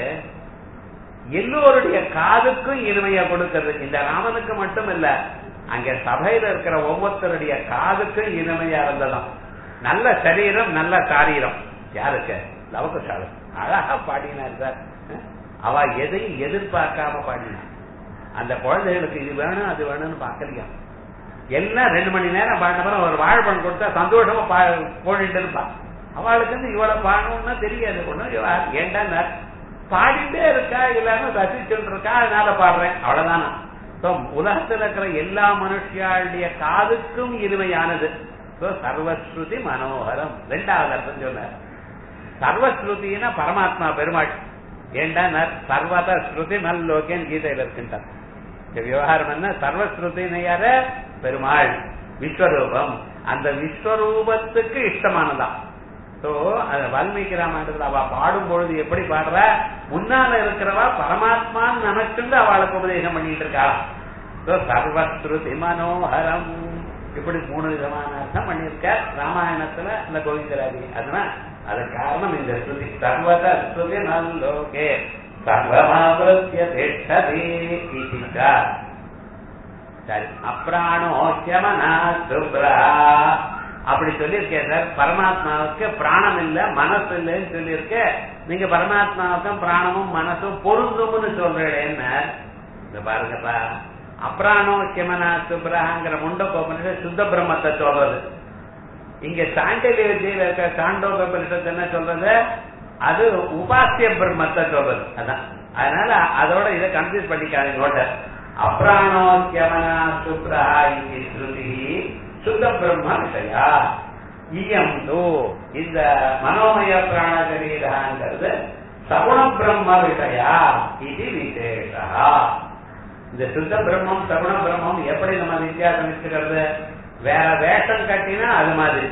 எல்லோருடைய காதுக்கும் இனிமையா கொடுக்கிறது இந்த ராமனுக்கு மட்டும் இல்ல அங்க சபையில இருக்கிற ஒவ்வொருத்தருடைய காதுக்கும் இனிமையா இருந்ததாம் நல்ல சரீரம் நல்ல காரீரம் யாருக்கு லவகுஷாலு அழகா பாடினார் சார் அவ எதையும் எதிர்பார்க்காம பாடினான் அந்த குழந்தைகளுக்கு இது வேணும் அது வேணும்னு பாக்கலையா எல்லாம் ரெண்டு மணி நேரம் பாடினப்பறம் ஒரு வாழைப்பழம் கொடுத்தா சந்தோஷமா போடிட்டு இருப்பா அவளுக்கு வந்து இவ்வளவு பாடணும்னா தெரியாது ஒண்ணும் ஏண்டா பாடிட்டே இருக்கா இல்லாம ரசிச்சுட்டு இருக்கா அதனால பாடுறேன் அவ்வளவுதானா உலகத்தில் இருக்கிற எல்லா மனுஷியாளுடைய காதுக்கும் இனிமையானது சர்வஸ்ருதி மனோகரம் ரெண்டாவது அர்த்தம் சொன்னார் சர்வஸ்ருதினா பரமாத்மா பெருமாள் ஏண்டா சர்வத ஸ்ருதி நல்லோகேன் கீதையில இருக்கின்றார் விவகாரம் என்ன சர்வஸ்ருதின்னு யார பெருமாள் விஸ்வரூபம் அந்த விஸ்வரூபத்துக்கு இஷ்டமானதான் சோ அது வால்மீகி ராமாயணத்துல அவ பாடும் பொழுது எப்படி பாடுற முன்னால இருக்கிறவா பரமாத்மான்னு நினைச்சுட்டு அவளுக்கு உபதேசம் பண்ணிட்டு இருக்காளாம் சர்வஸ்ருதி மனோகரம் இப்படி மூணு விதமான அர்த்தம் பண்ணியிருக்க ராமாயணத்துல இந்த கோவிந்தராஜி அதனால அது காரணம் இந்த ஸ்ருதி சர்வத ஸ்ருதி நல்லோகே சர்வமாபிருத்திய திஷ்டதி சரி அப்ராணோக்கியமனா சுப்ரா அப்படி சொல்லியிருக்கேன் சார் பரமாத்மாவுக்கு பிராணம் இல்ல மனசு இல்லைன்னு சொல்லியிருக்க நீங்க பரமாத்மாவுக்கும் பிராணமும் மனசும் பொருந்தும்னு சொல்றேன்னு இந்த பாருங்கப்பா அப்ராணோ கிமனா சுப்ரஹாங்கிற முண்டோபனிஷ சுத்த பிரம்மத்தை சொல்றது இங்க சாண்டலிய வித்தியில இருக்க சாண்டோபனிஷத்து என்ன சொல்றது அது உபாசிய பிரம்மத்தை சொல்றது அதான் அதனால அதோட இதை கன்ஃபியூஸ் பண்ணிக்காதீங்க அப்ராணோ கியமனா சுப்ரா இது ஸ்ருதி சுத்த பிரம்ம விஷயா இயம் தோ இந்த மனோமய பிராண சரீராங்கிறது சகுண பிரம்ம விஷயா இது விசேஷா இந்த சுத்த பிரம்மம் சகுண பிரம்மம் எப்படி நம்ம வித்தியாசம் வச்சுக்கிறது வேற வேஷம் கட்டினா அது மாதிரி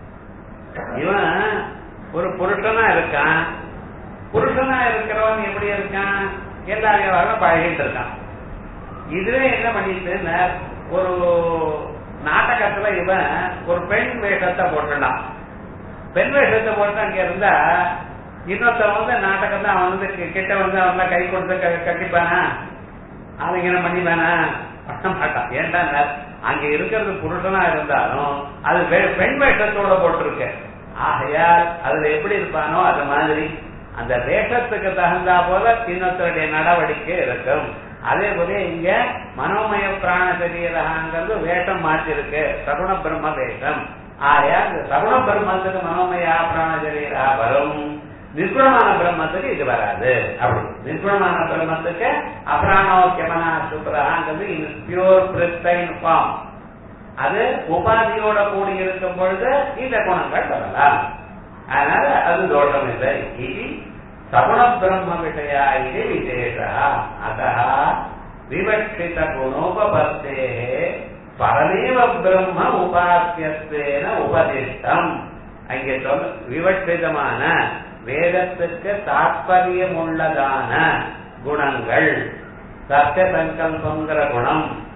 இவன் ஒரு புருஷனா இருக்கான் புருஷனா இருக்கிறவன் எப்படி இருக்கான் எல்லா விவகாரம் பழகிட்டு இருக்கான் இதுவே என்ன பண்ணிட்டு ஒரு நாடகத்துல இவன் ஒரு பெண் வேஷத்தை போட்டுட்டான் பெண் வேஷத்தை போட்டு அங்க இருந்தா இன்னொருத்தன் வந்து நாடகம் தான் அவன் வந்து கிட்ட வந்து அவன் கை கொடுத்து கட்டிப்பானா ஆலிங்கனம் பண்ணிப்பானா பண்ண மாட்டான் ஏன்டா அங்க இருக்கிறது புருஷனா இருந்தாலும் அது பெண் வேஷத்தோட போட்டிருக்க ஆகையால் அதுல எப்படி இருப்பானோ அது மாதிரி அந்த வேஷத்துக்கு தகுந்தா போல இன்னொருத்தருடைய நடவடிக்கை இருக்கும் அதே போல இங்க மனோமய பிராண சரீரங்கிறது வேஷம் மாற்றிருக்கு சகுண பிரம்ம வேஷம் ஆயா இந்த சகுண பிரம்மத்துக்கு மனோமயா பிராண சரீரா வரும் நிர்குணமான பிரம்மத்துக்கு இது வராது அப்படி நிர்குணமான பிரம்மத்துக்கு அபிராணோக்கியமனா சுப்ராங்கிறது இது பியூர் பிரிஸ்டைன் ஃபார்ம் அது உபாதியோட கூடி இருக்கும் பொழுது இந்த குணங்கள் வரலாம் அதனால அது தோஷம் இல்லை இது சகுண பிரம்ம விஷயா இது விசேஷ அத விவட்சித குணோபபத்தே பரமேவ பிரம்ம உபாசியத்தேன உபதிஷ்டம் அங்கே சொல்ல விவட்சிதமான வேதத்துக்கு தாற்பயம் உள்ளதான குணங்கள் சத்திய சங்கல்பங்கிற குணம்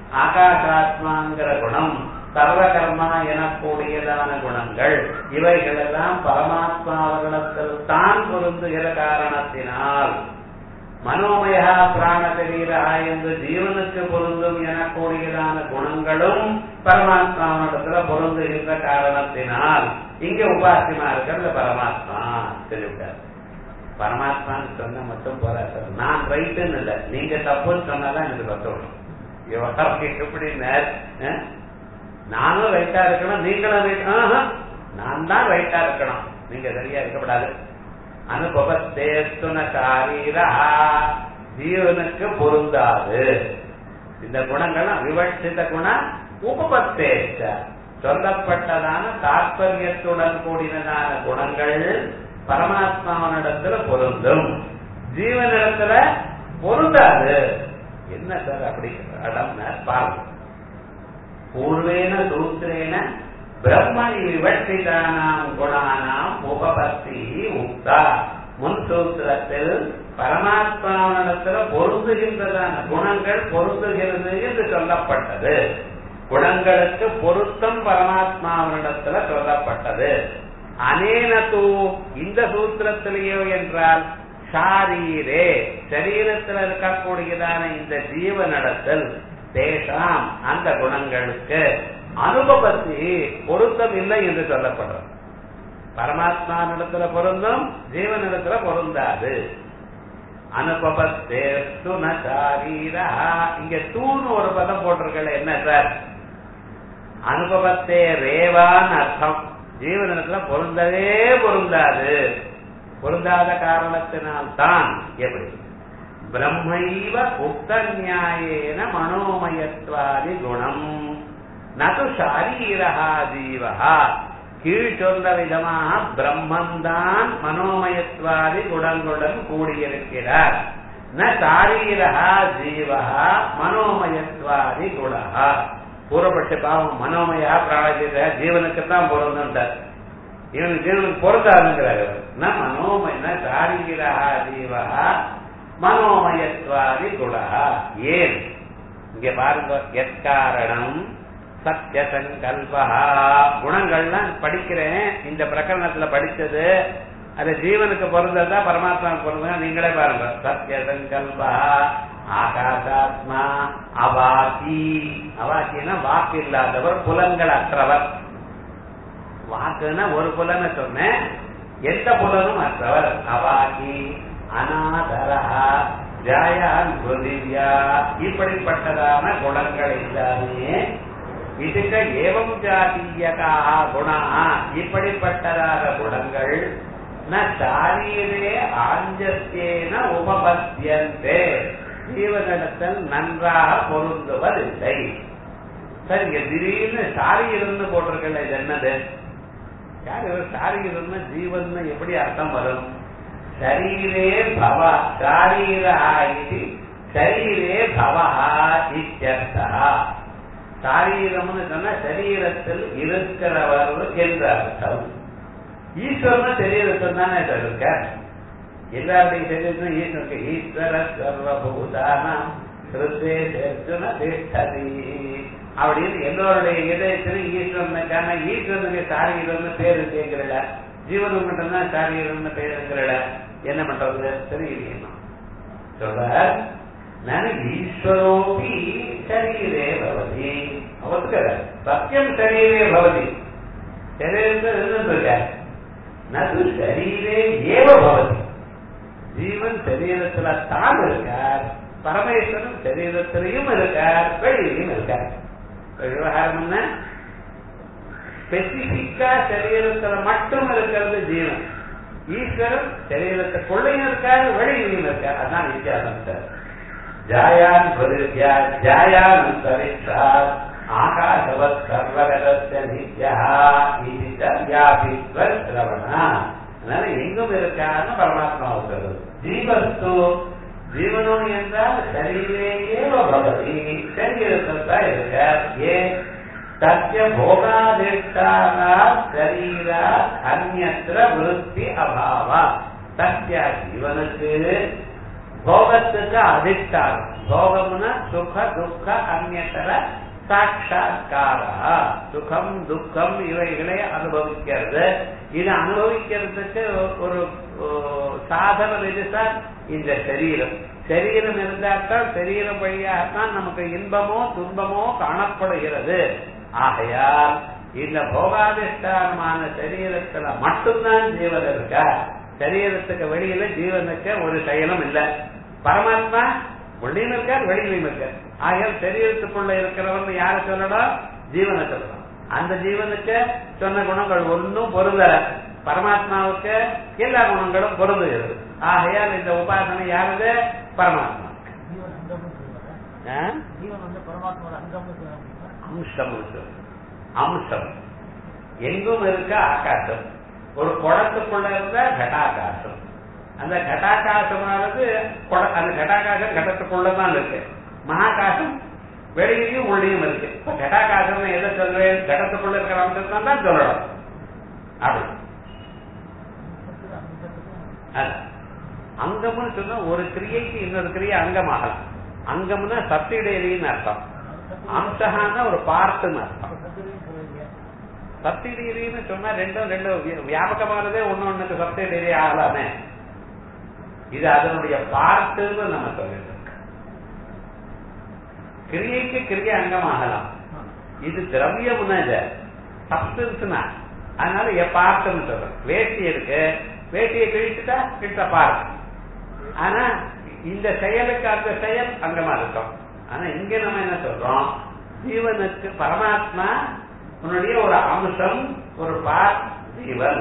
ஆகாசாத்மாங்கிற குணம் சர்வகர்மா எனக்கூடியதான குணங்கள் இவைகள் எல்லாம் பரமாத்மாவர்களிடத்தில் தான் பொருந்துகிற காரணத்தினால் மனோமயா பிராண சரீரா என்று ஜீவனுக்கு பொருந்தும் எனக்கூடியதான குணங்களும் பரமாத்மாவிடத்துல பொருந்துகின்ற காரணத்தினால் இங்க உபாசியமா இருக்கிற பரமாத்மா சொல்லிவிட்டார் பரமாத்மான்னு சொன்ன மட்டும் போதா சார் நான் ரைட்டுன்னு இல்லை நீங்க தப்புன்னு சொன்னாதான் எனக்கு பத்தணும் விவகாரம் எப்படின்னு நானும் ரைட்டா இருக்கணும் நீங்களும் right- ஆஹா, நான் தான் ரைட்டா இருக்கணும் நீங்க சரியா இருக்கப்படாது அனுபவத்தேஸ்துன சாரீரா ஜீவனுக்கு பொருந்தாது இந்த குணங்கள்லாம் விவட்சித குணம் உபபத்தேச்ச சொல்லப்பட்டதான தாற்பயத்துடன் கூடினதான குணங்கள் பரமாத்மாவனிடத்துல பொருந்தும் ஜீவனிடத்துல பொருந்தாது என்ன சார் அப்படி அடம்னா பாருங்க பூர்வேன சூத்திரேன பிரம்ம விவட்சிதானாம் குணானாம் உபபத்தி உக்தா முன் சூத்திரத்தில் பரமாத்மாவிடத்துல பொருந்துகின்றதான குணங்கள் பொருந்துகிறது என்று சொல்லப்பட்டது குணங்களுக்கு பொருத்தம் பரமாத்மாவினிடத்துல சொல்லப்பட்டது அனேன தூ இந்த சூத்திரத்திலேயோ என்றால் ஷாரீரே சரீரத்தில் இருக்கக்கூடியதான இந்த ஜீவனிடத்தில் தேசாம் அந்த குணங்களுக்கு அனுபவத்தி பொருத்தம் இல்லை என்று சொல்லப்படுறது பரமாத்மா நிலத்துல பொருந்தும் ஜீவனிடத்துல பொருந்தாது அனுபவத்தேஸ்து நரீரா இங்க தூணு ஒரு பதம் போட்டிருக்கல என்ன சார் அனுபவத்தே ரேவான்னு அர்த்தம் ஜீவனிடத்துல பொருந்தவே பொருந்தாது பொருந்தாத காரணத்தினால் தான் எப்படி பிரம்மைவ உக்த நியாயேன மனோமயத்வாதி குணம் நது ஷாரீரஹா ஜீவஹா கீழ் சொன்ன விதமாக பிரம்மந்தான் மனோமயத்வாதி குணங்களுடன் கூடியிருக்கிறார் ந சாரீரஹா ஜீவஹா மனோமயத்வாதி குணஹா கூறப்பட்ட பாவம் மனோமயா பிராணஜீவ ஜீவனுக்கு தான் பொருந்துட்டார் இவனுக்கு ஜீவனுக்கு பொருந்தாதுங்கிறார் ந மனோமய ந சாரீரஹா ஜீவஹா மனோமயத்வாதி குணஹா ஏன் இங்க பாருங்க எக்காரணம் சத்திய சங்கல்பா குணங்கள்லாம் படிக்கிறேன் இந்த பிரகரணத்துல படிச்சது அது ஜீவனுக்கு பொருந்ததா பரமாத்மாவுக்கு பொருந்ததா நீங்களே பாருங்க சத்திய சங்கல்பா ஆகாசாத்மா அவாக்கி அவாக்கினா வாக்கு இல்லாதவர் புலன்கள் அற்றவர் வாக்குன்னா ஒரு புலனை சொன்னேன் எந்த புலனும் அற்றவர் அவாக்கி அநாதரா ஜாயான் புதிவ்யா இப்படிப்பட்டதான குணங்கள் எல்லாமே இதுக்க ஏவம் ஜாதீயகா குணா இப்படிப்பட்டதான குணங்கள் ந சாரீரே ஆஞ்சத்தேன உபபத்தியந்தே ஜீவனிடத்தில் நன்றாக பொருந்துவதில்லை சார் இங்க திடீர்னு சாரீரம்னு போட்டிருக்கல இது என்னது சாரீரம்னு ஜீவன் எப்படி அர்த்தம் வரும் சரீரே பவ சாரீரா இது சரீரே பவஹா இத்தியர்த்தா சாரீரம்னு சொன்னா சரீரத்தில் இருக்கிறவர் என்று அர்த்தம் ஈஸ்வரன் சரீரத்தில் தானே சார் இருக்க எல்லாருடைய சரீரத்திலும் ஈஸ்வருக்கு ஈஸ்வர சர்வபூதானம் கிருத்தே சேர்த்துன திஷ்டதி அப்படின்னு எல்லோருடைய இதயத்திலும் ஈஸ்வரனுக்கான ஈஸ்வரனுக்கு சாரீரம்னு பேரு கேட்கிறல ஜீவனுக்கு மட்டும்தான் சாரீரம்னு பேருங்கிறல என்ன பண்றது தெரியலையா சொல்ற நான் ஈஸ்வரோபி சரீரே பவதி அவத்துக்கிற சத்தியம் சரீரே பவதி சரீரத்தில் இருந்திருக்க நது சரீரே ஏவ பவதி ஜீவன் சரீரத்துல தான் இருக்கார் பரமேஸ்வரன் சரீரத்திலையும் இருக்கார் வெளியிலையும் இருக்கார் விவகாரம் என்ன ஸ்பெசிபிக்கா சரீரத்துல மட்டும் இருக்கிறது ஜீவன் ஈஸ்வரன் சரீரத்துக்குள்ளையும் இருக்காரு வெளியிலையும் இருக்கார் அதான் வித்தியாசம் சார் ஜாயான் பிரதித்யா ஜாயான் அந்தரிக்ஷா ஆகாசவத் சர்வகதஸ்ய நித்யா இது வியாபித்வ சிரவணா அதனால எங்கும் இருக்கான்னு பரமாத்மா சொல்றது ஜீவஸ்து ஜீவனம் என்றால் சரீரேயே பவதி சரீரத்தில் தான் இருக்கார் ஏன் சத்திய போகாதிஷ்டான சரீரா அந்நத்திர விருத்தி அபாவா சத்தியா ஜீவனுக்கு போகத்துக்கு அதிஷ்டானம் போகம்னா சுக துக்க அந்நத்தர சாட்சா்காரா சுகம் துக்கம் இவைகளை அனுபவிக்கிறது இது அனுபவிக்கிறதுக்கு ஒரு சாதனம் எதுசா இந்த சரீரம் சரீரம் இருந்தால்தான் சரீரம் வழியாகத்தான் நமக்கு இன்பமோ துன்பமோ காணப்படுகிறது ஆகையால் இந்த போகாதிஷ்டானமான சரீரத்துல மட்டும்தான் ஜீவன் இருக்கா சரீரத்துக்கு வெளியில ஜீவனுக்கு ஒரு செயலும் இல்லை பரமாத்மா உள்ளியும் இருக்கார் வெளியிலையும் இருக்கார் ஆகையால் சரீரத்துக்குள்ள இருக்கிறவன் யார சொல்லணும் ஜீவனை சொல்லணும் அந்த ஜீவனுக்கு சொன்ன குணங்கள் ஒன்னும் பொருந்தல பரமாத்மாவுக்கு எல்லா குணங்களும் பொருந்துகிறது ஆகையால் இந்த உபாசனை யாருது பரமாத்மா அம்சம் அம்சம் எங்கும் இருக்க ஆகாசம் ஒரு குடத்துக்குள்ள இருந்த கட்டாகாசம் அந்த கட்டாகாசமானது அந்த கட்டாகாசம் கடத்துக்குள்ளதான் இருக்கு மகாகாசம் வெளியிலையும் உள்ளியும் இருக்கு இப்ப கட்டாகாசம் எதை சொல்றேன் கடத்துக்குள்ள இருக்கிற அம்சம் தான் சொல்லணும் அப்படி அங்கம்னு சொன்னா ஒரு கிரியைக்கு இன்னொரு கிரியை அங்கமாகலாம் அங்கம்னா சப்சிடரின்னு அர்த்தம் அம்சகான ஒரு பார்ட்டுன்னு அர்த்தம் சப்சிடரின்னு சொன்னா ரெண்டும் ரெண்டும் வியாபகமானதே ஒன்னு ஒண்ணுக்கு சப்சிடரி ஆகலாமே இது அதனுடைய பார்ட்டுன்னு நம்ம சொல்லிட்டு கிரியைக்கு கிரியை அங்கமாகலாம் இது திரவியம்னா இது சப்ஸ்டன்ஸ்னா அதனால என் பார்ட்டுன்னு சொல்றேன் வேஷ்டி இருக்கு வேட்டியை கிழிச்சுட்டா கிட்ட பார்ட் ஆனா இந்த செயலுக்கு அந்த செயல் அங்கமா இருக்கும் ஆனா இங்க நம்ம என்ன சொல்றோம் ஜீவனுக்கு பரமாத்மா உன்னுடைய ஒரு அம்சம் ஒரு பார்ட் ஜீவன்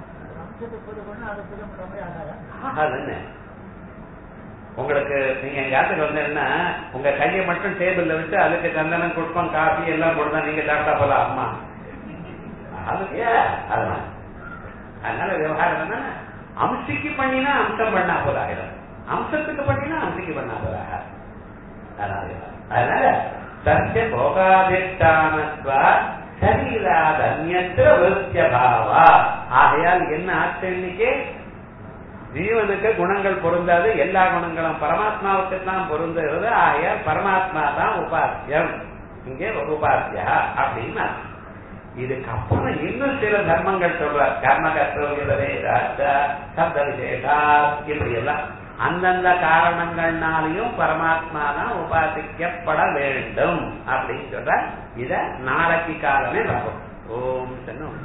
ஆகாதுன்னு உங்களுக்கு நீங்க எங்காத்துக்கு வந்தீங்கன்னா உங்க கையை மட்டும் டேபிள்ல வச்சு அதுக்கு சந்தனம் குடுப்பம் காஃபி எல்லாம் கொடுத்தா நீங்க சாப்பிட்டா போல அம்மா அதுக்கு அதனால அதனால விவகாரம் என்ன அம்சிக்கு பண்ணினா அம்சம் பண்ணா போல ஆயிடும் அம்சத்துக்கு பண்ணினா அம்சிக்கு பண்ணா போல அதனால அதனால சத்திய போகாதிஷ்டானத்வா சரீராத் அந்நத்திர விருத்தியபாவா ஆகையால் என்ன ஆச்சு இன்னைக்கு ஜீவனுக்கு குணங்கள் பொருந்தாது எல்லா குணங்களும் பரமாத்மாவுக்கு தான் பொருந்துகிறது ஆகையால் பரமாத்மா தான் உபாசியம் இங்கே உபாசியா அப்படின்னு இதுக்கப்புறம் இன்னும் சில தர்மங்கள் சொல்றார் கர்ம கர்த்தவியதே சப்த விசேஷா இப்படி எல்லாம் அந்தந்த காரணங்கள்னாலையும் பரமாத்மா தான் உபாசிக்கப்பட வேண்டும் அப்படின்னு சொல்ற இத நாளைக்கு காலமே வரும் ஓம் சன்னம்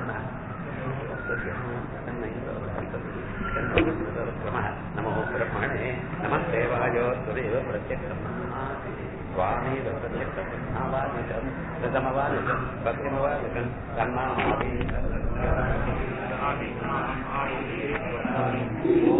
நமோ பிரம்மணே நம தேவாயோ துரைவ பிரத்யக்ஷம் स्वामी प्रत्यक्षमावानिकम् प्रथमवानिकम् पद्मवानिकम् तन्नामादि